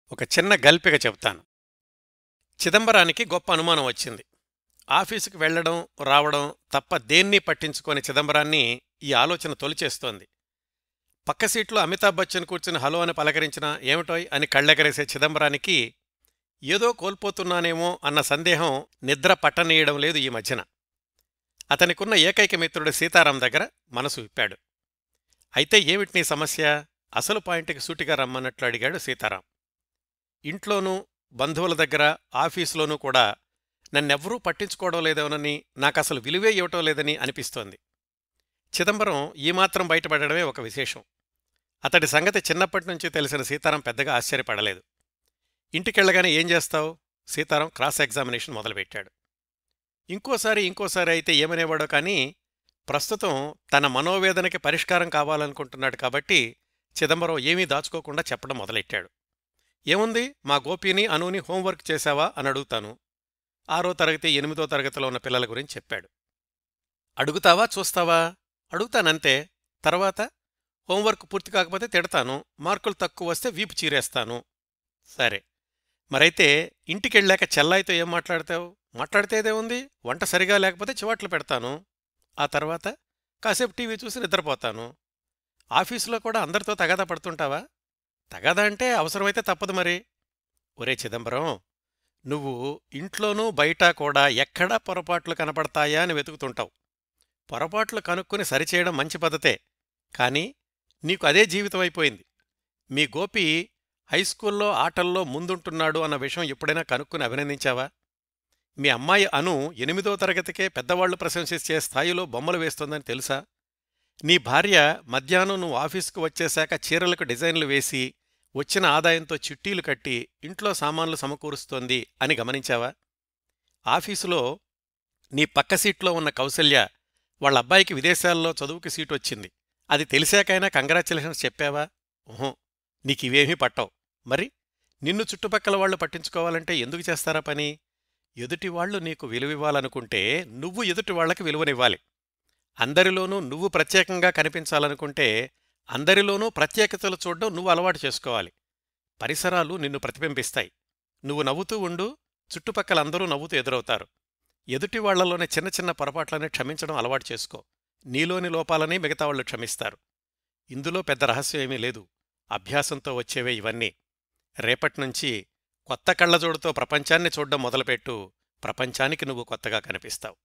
ఒక చిన్న గల్పిక చెప్తాను చిదంబరానికి గొప్ప అనుమానం వచ్చింది ఆఫీసుకు వెళ్లడం రావడం తప్ప దేన్ని పట్టించుకోని చిదంబరాన్ని ఈ ఆలోచన తొలిచేస్తోంది పక్క సీట్లో అమితాబ్ బచ్చన్ కూర్చుని హలో అని పలకరించిన ఏమిటోయ్ అని కళ్ళెగరేసే చిదంబరానికి ఏదో కోల్పోతున్నానేమో అన్న సందేహం నిద్ర పట్టనీయడం లేదు ఈ మధ్యన అతనికున్న ఏకైక మిత్రుడు సీతారాం దగ్గర మనసు విప్పాడు అయితే ఏమిటి నీ సమస్య అసలు పాయింట్కి సూటిగా రమ్మన్నట్లు అడిగాడు సీతారాం ఇంట్లోనూ బంధువుల దగ్గర ఆఫీసులోనూ కూడా నన్నెవ్వరూ పట్టించుకోవడం లేదోనని నాకసలు విలువే ఇవ్వటం లేదని అనిపిస్తోంది చిదంబరం ఈ మాత్రం బయటపడడమే ఒక విశేషం అతడి సంగతి చిన్నప్పటి నుంచి తెలిసిన సీతారాం పెద్దగా ఆశ్చర్యపడలేదు ఇంటికెళ్ళగానే ఏం చేస్తావు సీతారాం క్రాస్ ఎగ్జామినేషన్ మొదలుపెట్టాడు ఇంకోసారి ఇంకోసారి అయితే ఏమనేవాడో కానీ ప్రస్తుతం తన మనోవేదనకి పరిష్కారం కావాలనుకుంటున్నాడు కాబట్టి చిదంబరం ఏమీ దాచుకోకుండా చెప్పడం మొదలెట్టాడు ఏముంది మా గోపిని అనుని హోంవర్క్ చేశావా అని అడుగుతాను ఆరో తరగతి ఎనిమిదో తరగతిలో ఉన్న పిల్లల గురించి చెప్పాడు అడుగుతావా చూస్తావా అడుగుతానంతే తర్వాత హోంవర్క్ పూర్తి కాకపోతే తిడతాను మార్కులు తక్కువ వస్తే వీపు చీరేస్తాను సరే మరైతే ఇంటికెళ్ళాక చెల్లాయితో ఏం మాట్లాడతావు మాట్లాడితేదే ఉంది వంట సరిగా లేకపోతే చివాట్లు పెడతాను ఆ తర్వాత కాసేపు టీవీ చూసి నిద్రపోతాను ఆఫీసులో కూడా అందరితో తగాదా పడుతుంటావా తగాదా అంటే అవసరమైతే తప్పదు మరి ఒరే చిదంబరం నువ్వు ఇంట్లోనూ బయట కూడా ఎక్కడా పొరపాట్లు కనపడతాయా అని వెతుకుతుంటావు పొరపాట్లు కనుక్కుని సరిచేయడం మంచి పద్ధతే కానీ నీకు అదే జీవితం అయిపోయింది మీ గోపి హైస్కూల్లో ఆటల్లో ముందుంటున్నాడు అన్న విషయం ఎప్పుడైనా కనుక్కుని అభినందించావా మీ అమ్మాయి అను ఎనిమిదో తరగతికే పెద్దవాళ్లు ప్రశంసించే స్థాయిలో బొమ్మలు వేస్తోందని తెలుసా నీ భార్య మధ్యాహ్నం నువ్వు ఆఫీసుకు వచ్చేశాక చీరలకు డిజైన్లు వేసి వచ్చిన ఆదాయంతో చిట్టీలు కట్టి ఇంట్లో సామాన్లు సమకూరుస్తోంది అని గమనించావా ఆఫీసులో నీ పక్క సీట్లో ఉన్న కౌసల్య వాళ్ళ అబ్బాయికి విదేశాల్లో చదువుకి సీటు వచ్చింది అది తెలిసాకైనా కంగ్రాచులేషన్స్ చెప్పావా ఊహో నీకివేమీ పట్టవు మరి నిన్ను చుట్టుపక్కల వాళ్ళు పట్టించుకోవాలంటే ఎందుకు చేస్తారా పని ఎదుటివాళ్లు నీకు విలువివ్వాలనుకుంటే నువ్వు ఎదుటి వాళ్లకి విలువనివ్వాలి అందరిలోనూ నువ్వు ప్రత్యేకంగా కనిపించాలనుకుంటే అందరిలోనూ ప్రత్యేకతలు చూడడం నువ్వు అలవాటు చేసుకోవాలి పరిసరాలు నిన్ను ప్రతిబింబిస్తాయి నువ్వు నవ్వుతూ ఉండు చుట్టుపక్కల అందరూ నవ్వుతూ ఎదురవుతారు ఎదుటి వాళ్లలోని చిన్న చిన్న పొరపాట్లని క్షమించడం అలవాటు చేసుకో నీలోని లోపాలని మిగతా వాళ్ళు క్షమిస్తారు ఇందులో పెద్ద రహస్యం ఏమీ లేదు అభ్యాసంతో వచ్చేవే ఇవన్నీ రేపట్నుంచి కొత్త కళ్ళజోడుతో ప్రపంచాన్ని చూడ్డం మొదలుపెట్టు ప్రపంచానికి నువ్వు కొత్తగా కనిపిస్తావు